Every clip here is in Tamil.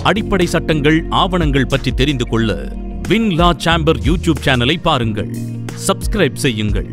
அடிப்படை சட்டங்கள் ஆவணங்கள் பற்றி தெரிந்து கொள்ள வின் லா சேம்பர் யூடியூப் சேனலை பாருங்கள் சப்ஸ்கிரைப் செய்யுங்கள்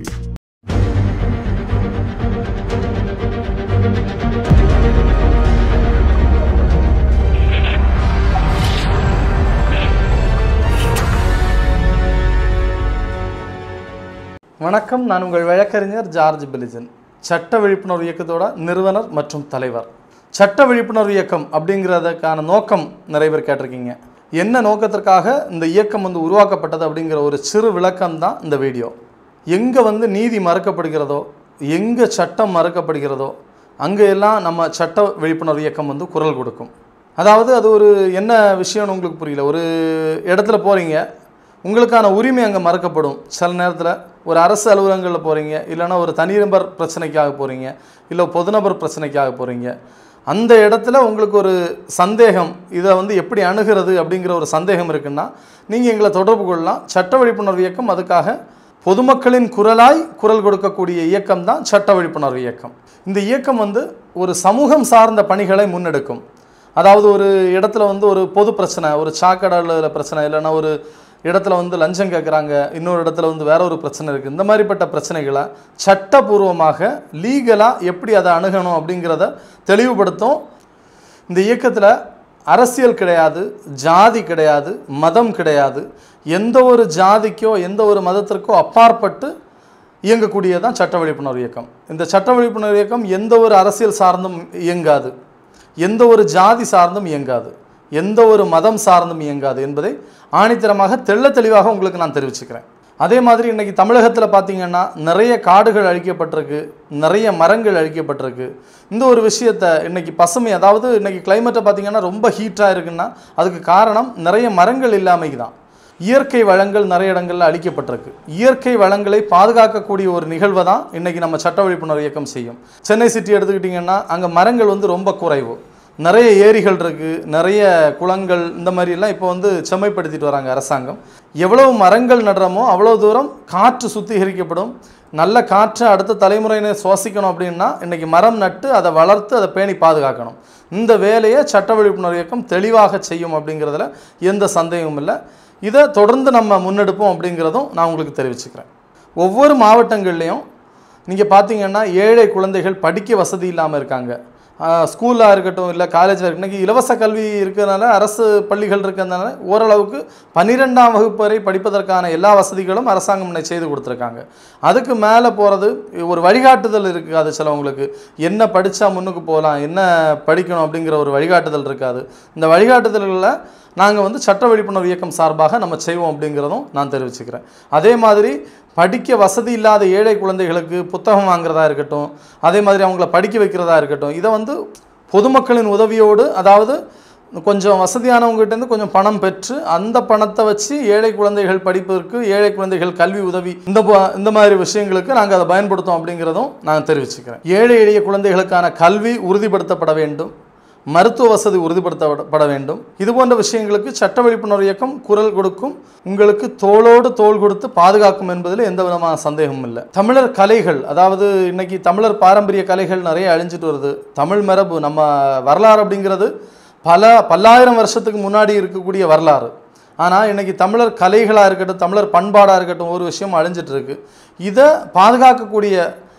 வணக்கம் நான் உங்கள் வழக்கறிஞர் ஜார்ஜ் பிலிஜன் சட்ட விழிப்புணர்வு இயக்கத்தோட நிறுவனர் மற்றும் தலைவர் சட்ட விழிப்புணர்வு இயக்கம் அப்படிங்கிறதுக்கான நோக்கம் நிறைய பேர் கேட்டிருக்கீங்க என்ன நோக்கத்திற்காக இந்த இயக்கம் வந்து உருவாக்கப்பட்டது அப்படிங்கிற ஒரு சிறு விளக்கம் தான் இந்த வீடியோ எங்கே வந்து நீதி மறுக்கப்படுகிறதோ எங்கே சட்டம் மறுக்கப்படுகிறதோ அங்கே எல்லாம் நம்ம சட்ட விழிப்புணர்வு இயக்கம் வந்து குரல் கொடுக்கும் அதாவது அது ஒரு என்ன விஷயம்னு உங்களுக்கு புரியல ஒரு இடத்துல போகிறீங்க உங்களுக்கான உரிமை அங்கே மறக்கப்படும் சில நேரத்தில் ஒரு அரசு அலுவலகங்களில் போகிறீங்க இல்லைன்னா ஒரு தனிநபர் பிரச்சனைக்காக போகிறீங்க இல்லை பொதுநபர் பிரச்சனைக்காக போகிறீங்க அந்த இடத்துல உங்களுக்கு ஒரு சந்தேகம் இதை வந்து எப்படி அணுகிறது அப்படிங்கிற ஒரு சந்தேகம் இருக்குன்னா நீங்கள் எங்களை தொடர்பு கொள்ளலாம் சட்ட விழிப்புணர்வு இயக்கம் அதுக்காக பொதுமக்களின் குரலாய் குரல் கொடுக்கக்கூடிய இயக்கம் தான் சட்ட விழிப்புணர்வு இயக்கம் இந்த இயக்கம் வந்து ஒரு சமூகம் சார்ந்த பணிகளை முன்னெடுக்கும் அதாவது ஒரு இடத்துல வந்து ஒரு பொது பிரச்சனை ஒரு சாக்கடையில் பிரச்சனை இல்லைன்னா ஒரு இடத்துல வந்து லஞ்சம் கேட்குறாங்க இன்னொரு இடத்துல வந்து வேற ஒரு பிரச்சனை இருக்குது இந்த மாதிரிப்பட்ட பிரச்சனைகளை சட்டபூர்வமாக லீகலாக எப்படி அதை அணுகணும் அப்படிங்கிறத தெளிவுபடுத்தும் இந்த இயக்கத்தில் அரசியல் கிடையாது ஜாதி கிடையாது மதம் கிடையாது எந்த ஒரு ஜாதிக்கோ எந்த ஒரு மதத்திற்கோ அப்பாற்பட்டு இயங்கக்கூடியதான் சட்ட விழிப்புணர்வு இயக்கம் இந்த சட்ட விழிப்புணர்வு இயக்கம் எந்த ஒரு அரசியல் சார்ந்தும் இயங்காது எந்த ஒரு ஜாதி சார்ந்தும் இயங்காது எந்த ஒரு மதம் சார்ந்தும் இயங்காது என்பதை ஆணித்தரமாக தெள்ள தெளிவாக உங்களுக்கு நான் தெரிவிச்சுக்கிறேன் அதே மாதிரி இன்னைக்கு தமிழகத்தில் பார்த்தீங்கன்னா நிறைய காடுகள் அழிக்கப்பட்டிருக்கு நிறைய மரங்கள் அழிக்கப்பட்டிருக்கு இந்த ஒரு விஷயத்தை இன்னைக்கு பசுமை அதாவது இன்னைக்கு கிளைமேட்டை பார்த்தீங்கன்னா ரொம்ப ஹீட்டாக இருக்குன்னா அதுக்கு காரணம் நிறைய மரங்கள் இல்லாமைக்கு தான் இயற்கை வளங்கள் நிறைய இடங்களில் அழிக்கப்பட்டிருக்கு இயற்கை வளங்களை பாதுகாக்கக்கூடிய ஒரு நிகழ்வை தான் இன்றைக்கி நம்ம சட்ட விழிப்புணர்வு இயக்கம் செய்யும் சென்னை சிட்டி எடுத்துக்கிட்டிங்கன்னா அங்கே மரங்கள் வந்து ரொம்ப குறைவு நிறைய ஏரிகள் இருக்குது நிறைய குளங்கள் இந்த மாதிரிலாம் இப்போ வந்து செம்மைப்படுத்திட்டு வராங்க அரசாங்கம் எவ்வளவு மரங்கள் நடுறோமோ அவ்வளோ தூரம் காற்று சுத்திகரிக்கப்படும் நல்ல காற்றை அடுத்த தலைமுறையினர் சுவாசிக்கணும் அப்படின்னா இன்றைக்கி மரம் நட்டு அதை வளர்த்து அதை பேணி பாதுகாக்கணும் இந்த வேலையை சட்ட விழிப்புணர்வு இயக்கம் தெளிவாக செய்யும் அப்படிங்கிறதுல எந்த சந்தேகமும் இல்லை இதை தொடர்ந்து நம்ம முன்னெடுப்போம் அப்படிங்கிறதும் நான் உங்களுக்கு தெரிவிச்சுக்கிறேன் ஒவ்வொரு மாவட்டங்கள்லேயும் நீங்கள் பார்த்தீங்கன்னா ஏழை குழந்தைகள் படிக்க வசதி இல்லாமல் இருக்காங்க ஸ்கூலாக இருக்கட்டும் இல்லை காலேஜில் இருக்கட்டும் இன்றைக்கி இலவச கல்வி இருக்கிறதுனால அரசு பள்ளிகள் இருக்கிறதுனால ஓரளவுக்கு பன்னிரெண்டாம் வகுப்பு வரை படிப்பதற்கான எல்லா வசதிகளும் அரசாங்கம் இன்னைக்கு செய்து கொடுத்துருக்காங்க அதுக்கு மேலே போகிறது ஒரு வழிகாட்டுதல் இருக்காது சிலவங்களுக்கு என்ன படித்தா முன்னுக்கு போகலாம் என்ன படிக்கணும் அப்படிங்கிற ஒரு வழிகாட்டுதல் இருக்காது இந்த வழிகாட்டுதல்களில் நாங்கள் வந்து சட்ட விழிப்புணர்வு இயக்கம் சார்பாக நம்ம செய்வோம் அப்படிங்கிறதும் நான் தெரிவிச்சுக்கிறேன் அதே மாதிரி படிக்க வசதி இல்லாத ஏழை குழந்தைகளுக்கு புத்தகம் வாங்குறதா இருக்கட்டும் அதே மாதிரி அவங்கள படிக்க வைக்கிறதா இருக்கட்டும் இதை வந்து பொதுமக்களின் உதவியோடு அதாவது கொஞ்சம் வசதியானவங்ககிட்டேருந்து கொஞ்சம் பணம் பெற்று அந்த பணத்தை வச்சு ஏழை குழந்தைகள் படிப்பதற்கு ஏழை குழந்தைகள் கல்வி உதவி இந்த ப- இந்த மாதிரி விஷயங்களுக்கு நாங்கள் அதை பயன்படுத்தோம் அப்படிங்கிறதும் நான் தெரிவிச்சுக்கிறேன் ஏழை எளிய குழந்தைகளுக்கான கல்வி உறுதிப்படுத்தப்பட வேண்டும் மருத்துவ வசதி உறுதிப்படுத்தப்பட வேண்டும் இது போன்ற விஷயங்களுக்கு சட்ட விழிப்புணர்வு இயக்கம் குரல் கொடுக்கும் உங்களுக்கு தோளோடு தோள் கொடுத்து பாதுகாக்கும் என்பதில் எந்த விதமான சந்தேகமும் இல்லை தமிழர் கலைகள் அதாவது இன்னைக்கு தமிழர் பாரம்பரிய கலைகள் நிறைய அழிஞ்சிட்டு வருது தமிழ் மரபு நம்ம வரலாறு அப்படிங்கிறது பல பல்லாயிரம் வருஷத்துக்கு முன்னாடி இருக்கக்கூடிய வரலாறு ஆனால் இன்னைக்கு தமிழர் கலைகளாக இருக்கட்டும் தமிழர் பண்பாடாக இருக்கட்டும் ஒரு விஷயம் அழிஞ்சிட்டு இருக்கு இதை பாதுகாக்கக்கூடிய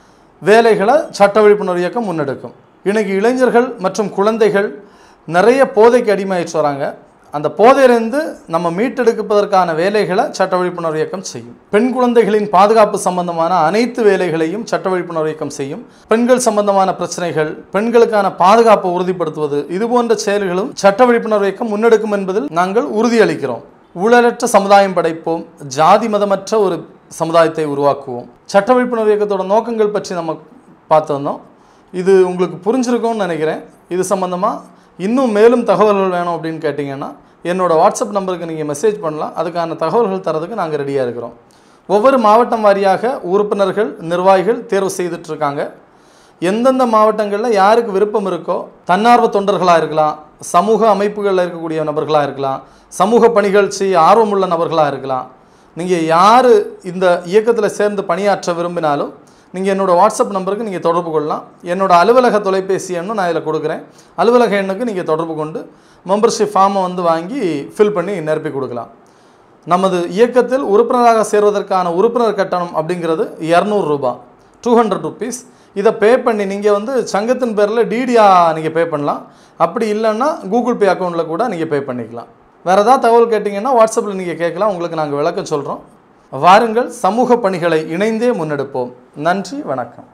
வேலைகளை சட்ட விழிப்புணர்வு இயக்கம் முன்னெடுக்கும் இன்னைக்கு இளைஞர்கள் மற்றும் குழந்தைகள் நிறைய போதைக்கு அடிமையாயிட்டு வராங்க அந்த போதையிலிருந்து நம்ம மீட்டெடுப்பதற்கான வேலைகளை சட்ட விழிப்புணர்வு இயக்கம் செய்யும் பெண் குழந்தைகளின் பாதுகாப்பு சம்பந்தமான அனைத்து வேலைகளையும் சட்ட விழிப்புணர்வு இயக்கம் செய்யும் பெண்கள் சம்பந்தமான பிரச்சனைகள் பெண்களுக்கான பாதுகாப்பை உறுதிப்படுத்துவது இது போன்ற செயல்களும் சட்ட விழிப்புணர்வு இயக்கம் முன்னெடுக்கும் என்பதில் நாங்கள் உறுதியளிக்கிறோம் ஊழலற்ற சமுதாயம் படைப்போம் ஜாதி மதமற்ற ஒரு சமுதாயத்தை உருவாக்குவோம் சட்ட விழிப்புணர்வு இயக்கத்தோட நோக்கங்கள் பற்றி நம்ம பார்த்துருந்தோம் இது உங்களுக்கு புரிஞ்சிருக்கும்னு நினைக்கிறேன் இது சம்மந்தமாக இன்னும் மேலும் தகவல்கள் வேணும் அப்படின்னு கேட்டிங்கன்னா என்னோட வாட்ஸ்அப் நம்பருக்கு நீங்கள் மெசேஜ் பண்ணலாம் அதுக்கான தகவல்கள் தரதுக்கு நாங்கள் ரெடியாக இருக்கிறோம் ஒவ்வொரு மாவட்டம் வாரியாக உறுப்பினர்கள் நிர்வாகிகள் தேர்வு செய்துட்டு இருக்காங்க எந்தெந்த மாவட்டங்களில் யாருக்கு விருப்பம் இருக்கோ தன்னார்வ தொண்டர்களாக இருக்கலாம் சமூக அமைப்புகளில் இருக்கக்கூடிய நபர்களாக இருக்கலாம் சமூக பணிகள் செய்ய ஆர்வமுள்ள நபர்களாக இருக்கலாம் நீங்கள் யார் இந்த இயக்கத்தில் சேர்ந்து பணியாற்ற விரும்பினாலும் நீங்கள் என்னோடய வாட்ஸ்அப் நம்பருக்கு நீங்கள் தொடர்பு கொள்ளலாம் என்னோட அலுவலக தொலைபேசி எண்ணும் நான் இதில் கொடுக்குறேன் அலுவலக எண்ணுக்கு நீங்கள் தொடர்பு கொண்டு மெம்பர்ஷிப் ஃபார்மை வந்து வாங்கி ஃபில் பண்ணி நிரப்பி கொடுக்கலாம் நமது இயக்கத்தில் உறுப்பினராக சேர்வதற்கான உறுப்பினர் கட்டணம் அப்படிங்கிறது இரநூறு ரூபாய் டூ ஹண்ட்ரட் ருபீஸ் இதை பே பண்ணி நீங்கள் வந்து சங்கத்தின் பேரில் டிடியா நீங்கள் பே பண்ணலாம் அப்படி இல்லைன்னா கூகுள் பே அக்கௌண்ட்டில் கூட நீங்கள் பே பண்ணிக்கலாம் வேறு ஏதாவது தகவல் கேட்டிங்கன்னா வாட்ஸ்அப்பில் நீங்கள் கேட்கலாம் உங்களுக்கு நாங்கள் விளக்கம் சொல்கிறோம் வாருங்கள் சமூக பணிகளை இணைந்தே முன்னெடுப்போம் நன்றி வணக்கம்